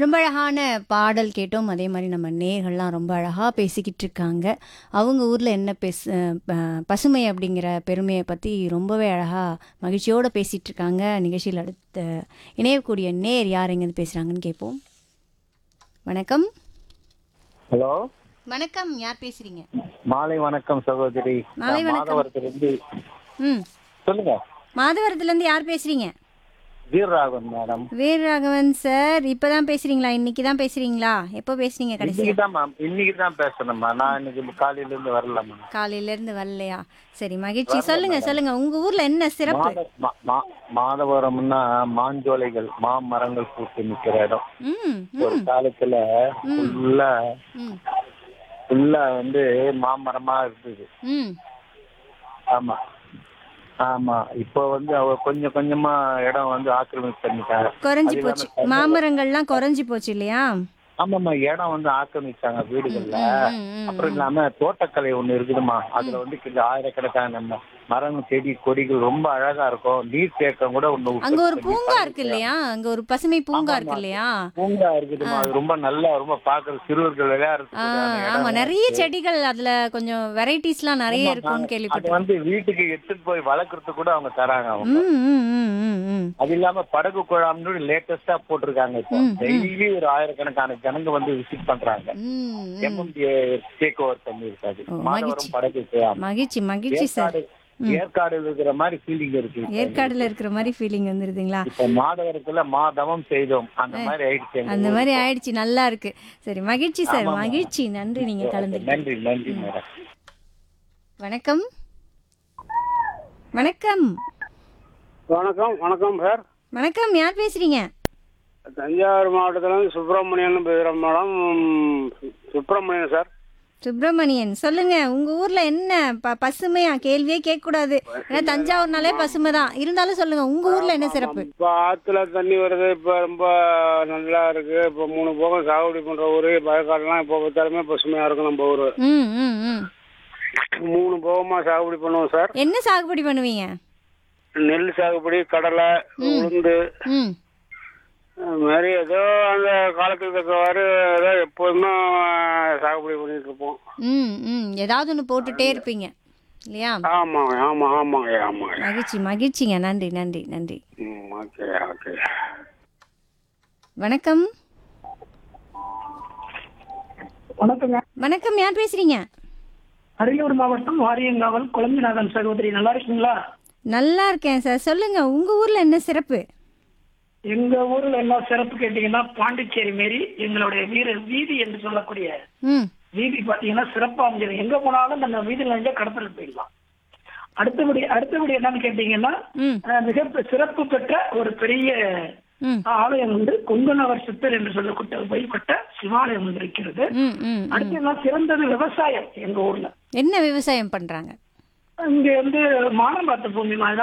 ரொம்ப அழகான பாடல் கேட்டோம் அதே மாதிரி நம்ம நேர்கள்லாம் ரொம்ப அழகாக பேசிக்கிட்டு இருக்காங்க அவங்க ஊரில் என்ன பேச ப- பசுமை அப்படிங்கிற பெருமையை பற்றி ரொம்பவே அழகாக மகிழ்ச்சியோடு பேசிகிட்டு இருக்காங்க நிகழ்ச்சியில் அடுத்த இணையக்கூடிய நேர் யார் எங்கேருந்து பேசுகிறாங்கன்னு கேட்போம் வணக்கம் ஹலோ வணக்கம் யார் பேசுகிறீங்க மாலை வணக்கம் சகோதரி மாலை நான் வணக்கம். மாதவரத்திலிருந்து ம் சொல்லுங்க மாதவரத்துலேருந்து யார் பேசுகிறீங்க வீரராகவன் மேடம் வீரராகவன் சார் இப்போ தான் பேசுகிறீங்களா இன்னைக்கு தான் பேசுகிறீங்களா எப்போ பேசுனீங்க கடைசியாக இன்னைக்கு தான் மேம் இன்னைக்கு தான் பேசணும்மா நான் இன்னைக்கு காலையில இருந்து வரலம்மா காலையிலேருந்து வரலையா சரி மகிழ்ச்சி சொல்லுங்க சொல்லுங்க உங்க ஊர்ல என்ன சிறப்பு மாத- மா- மா- மாதவரம்னா மாஞ்சோலைகள் மாமரங்கள் பூத்து நிக்கிற இடம் ம் ஒரு ம் காலத்துல ஃபுல்லா ம் ஃபுல்லா வந்து மாமரமா இருந்தது ம் ஆமா ஆமா இப்போ வந்து அவ கொஞ்சம் கொஞ்சமா இடம் வந்து ஆக்கிரமிப்பு பண்ணிட்டாங்க குறைஞ்சி அது போச்சு இல்லாம மாமரங்கள்லாம் குறைஞ்சி போச்சு இல்லையா ஆமாம்மா இடம் வந்து ஆக்கிரமிச்சாங்க வீடுகள்ல ம், ம், அப்புறம் இல்லாம தோட்டக்கலை ஒண்ணு இருக்குதுமா அதுல வந்து கிட்ட ஆயிரக்கணக்கான நம்ம மரம் செடி கொடிகள் ரொம்ப அழகா இருக்கும் நீர் தேக்கம் கூட ஒண்ணு அங்க ஒரு உற்பத்தி பூங்கா பண்ணி இருக்கு இல்லையா அங்க ஒரு பசுமை பூங்கா இருக்கு இல்லையா பூங்கா இருக்குதுமா அது ரொம்ப நல்லா ரொம்ப பாக்குற சிறுவர்கள் ஆ, விளையாடுறதுக்கு ஆமா இடம் நிறைய செடிகள் அதுல கொஞ்சம் வெரைட்டிஸ்லாம் நிறைய இருக்கும்னு அது கேள்விப்பட்டேன் வந்து வீட்டுக்கு எடுத்துட்டு போய் வளர்க்கறதுக்கு கூட அவங்க தராங்க அவங்க ம் ம் ம் ம் ம் அது இல்லாம படகு குழாம்னு லேட்டஸ்டா போட்டிருக்காங்க இப்போ டெய்லி ஒரு ஆயிரக்கணக்கான ஜனங்க வந்து விசிட் பண்றாங்க ம், ம். எம்எம்டிஏ டேக் ஓவர் பண்ணிருக்காது ஓ, மகிழ்ச்சி. மாதவரம் படகு குழாம் மகிழ்ச்சி மகிழ்ச்சி சார் ஏற்காடு ஏற்காடு இருக்கிற மாதிரி ஃபீலிங் இருக்கு ஏற்காடுல இருக்கிற மாதிரி ஃபீலிங் வந்துருதுங்களா இப்ப மாதவரத்துல மாதவம் செய்தோம் அந்த மாதிரி ஆயிடுச்சு எங்க அந்த ஊர். மாதிரி ஆயிடுச்சு நல்லா இருக்கு சரி மகிழ்ச்சி சார் மகிழ்ச்சி நன்றி நீங்க கலந்து நன்றி நன்றி மேடம் வணக்கம் வணக்கம் வணக்கம் வணக்கம் சார் வணக்கம் யார் பேசுறீங்க தஞ்சாவூர் மாவட்டத்துலேருந்து சுப்பிரமணியன் பேசுகிறேன் மேடம் சு- சுப்பிரமணியன் சார் சுப்பிரமணியன் சொல்லுங்க உங்க ஊர்ல என்ன ப பசுமையா கேள்வியே கேட்க கூடாது ஏன்னா தஞ்சாவூர்னாலே பசுமை தான் இருந்தாலும் சொல்லுங்க உங்க ஊர்ல என்ன சிறப்பு இப்போ ஆற்றுல தண்ணி வருது இப்போ ரொம்ப நல்லா இருக்கு இப்போ மூணு போகம் சாகுபடி பண்ணுற ஊர் வயக்காடுலாம் இப்போ பார்த்தாலுமே பசுமையாக இருக்கும் நம்ம ஊர் ம் ம் ம் மூணு போகமாக சாகுபடி பண்ணுவோம் சார் என்ன சாகுபடி பண்ணுவீங்க நெல் சாகுபடி கடலை உளுந்து ம் அது மாதிரி ஏதோ அந்த காலத்துக்கு தக்கவாறு ஏதோ எப்போதுமே சாகுபடி பண்ணிட்டு இருப்போம் ம் ம் ஏதாவது ஒன்று போட்டுட்டே இருப்பீங்க இல்லையா ஆமாங்க ஆமாம் ஆமாங்க ஆமாங்க மகிழ்ச்சி மகிழ்ச்சிங்க நன்றி நன்றி நன்றி ம் ஓகே ஓகே வணக்கம் வணக்கங்க வணக்கம் யார் பேசுறீங்க அரியலூர் மாவட்டம் வாரியங்காவல் குழந்தைநாதன் சகோதரி நல்லா இருக்கீங்களா நல்லா இருக்கேன் சார் சொல்லுங்க உங்க ஊர்ல என்ன சிறப்பு எங்க ஊர்ல என்ன சிறப்பு கேட்டீங்கன்னா பாண்டிச்சேரி மாரி எங்களுடைய வீர வீதி என்று சொல்லக்கூடிய ம் வீதி பாத்தீங்கன்னா சிறப்பா அமைஞ்சிடும் எங்க போனாலும் நம்ம வீதியில இருந்தே கடத்தல் போயிடலாம் அடுத்தபடி அடுத்தபடி என்னன்னு கேட்டீங்கன்னா ம் அஹ், மிக பெ- சிறப்பு பெற்ற ஒரு பெரிய ம் ஆலயம் வந்து கொங்குநவர் சித்தர் என்று சொல்லக்கூடிய வழிபட்ட சிவாலயம் ஒன்று இருக்கிறது ம் ம் அடுத்து என்ன சிறந்தது விவசாயம் எங்க ஊர்ல என்ன விவசாயம் பண்றாங்க இங்க வந்து மானம் பார்த்த பூமி மாதிரி